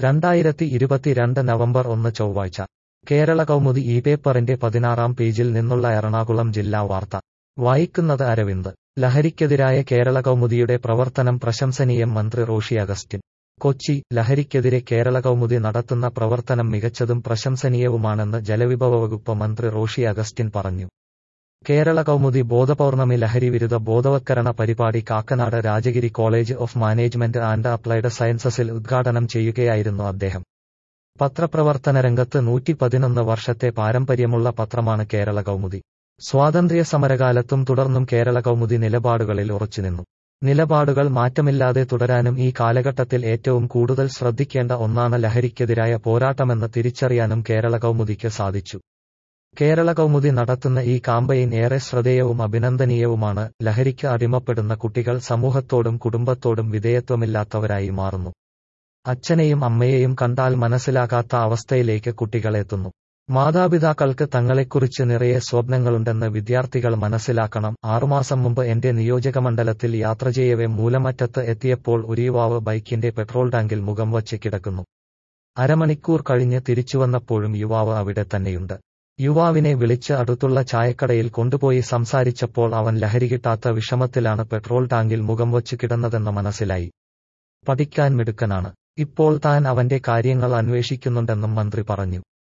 രണ്ടായിരത്തി ഇരുപത്തിരണ്ട് നവംബർ ഒന്ന് ചൊവ്വാഴ്ച കേരള കൗമുദി ഈ പേപ്പറിന്റെ പതിനാറാം പേജിൽ നിന്നുള്ള എറണാകുളം ജില്ലാ വാർത്ത വായിക്കുന്നത് അരവിന്ദ് ലഹരിക്കെതിരായ കേരള കൗമുദിയുടെ പ്രവർത്തനം പ്രശംസനീയം മന്ത്രി റോഷി അഗസ്റ്റിൻ കൊച്ചി ലഹരിക്കെതിരെ കേരള കൗമുദി നടത്തുന്ന പ്രവർത്തനം മികച്ചതും പ്രശംസനീയവുമാണെന്ന് ജലവിഭവ വകുപ്പ് മന്ത്രി റോഷി അഗസ്റ്റിൻ പറഞ്ഞു കേരള കൗമുദി ബോധപൗർണമി ലഹരിവിരുദ്ധ ബോധവത്കരണ പരിപാടി Kakkanad Rajagiri college of management and applied സയൻസസിൽ ഉദ്ഘാടനം ചെയ്യുകയായിരുന്നു അദ്ദേഹം പത്രപ്രവർത്തന രംഗത്ത് നൂറ്റി പതിനൊന്ന് വർഷത്തെ പാരമ്പര്യമുള്ള പത്രമാണ് കേരള കൗമുദി സ്വാതന്ത്ര്യ സമരകാലത്തും തുടർന്നും കേരള കൗമുദി നിലപാടുകളിൽ ഉറച്ചുനിന്നു നിലപാടുകൾ മാറ്റമില്ലാതെ തുടരാനും ഈ കാലഘട്ടത്തിൽ ഏറ്റവും കൂടുതൽ ശ്രദ്ധിക്കേണ്ട ഒന്നാണ് ലഹരിക്കെതിരായ പോരാട്ടമെന്ന് തിരിച്ചറിയാനും കേരള കൗമുദിക്ക് സാധിച്ചു കേരള കൗമുദി നടത്തുന്ന ഈ കാമ്പയിൻ ഏറെ ശ്രദ്ധേയവും അഭിനന്ദനീയവുമാണ് ലഹരിക്ക് അടിമപ്പെടുന്ന കുട്ടികൾ സമൂഹത്തോടും കുടുംബത്തോടും വിധേയത്വമില്ലാത്തവരായി മാറുന്നു അച്ഛനെയും അമ്മയെയും കണ്ടാൽ മനസ്സിലാകാത്ത അവസ്ഥയിലേക്ക് കുട്ടികൾ എത്തുന്നു മാതാപിതാക്കൾക്ക് തങ്ങളെക്കുറിച്ച് നിറയെ സ്വപ്നങ്ങളുണ്ടെന്ന് വിദ്യാർത്ഥികൾ മനസ്സിലാക്കണം ആറുമാസം മുമ്പ് എന്റെ നിയോജകമണ്ഡലത്തിൽ യാത്ര ചെയ്യവേ മൂലമറ്റത്ത് എത്തിയപ്പോൾ ഒരു യുവാവ് ബൈക്കിന്റെ പെട്രോൾ ടാങ്കിൽ മുഖം വച്ച് കിടക്കുന്നു അരമണിക്കൂർ കഴിഞ്ഞ് തിരിച്ചുവന്നപ്പോഴും യുവാവ് അവിടെ തന്നെയുണ്ട് യുവാവിനെ വിളിച്ച് അടുത്തുള്ള ചായക്കടയിൽ കൊണ്ടുപോയി സംസാരിച്ചപ്പോൾ അവൻ ലഹരി കിട്ടാത്ത വിഷമത്തിലാണ് പെട്രോൾ ടാങ്കിൽ മുഖം വച്ച് കിടന്നതെന്ന് മനസ്സിലായി പഠിക്കാൻ മിടുക്കനാണ് ഇപ്പോൾ താൻ അവന്റെ കാര്യങ്ങൾ അന്വേഷിക്കുന്നുണ്ടെന്നും മന്ത്രി പറഞ്ഞു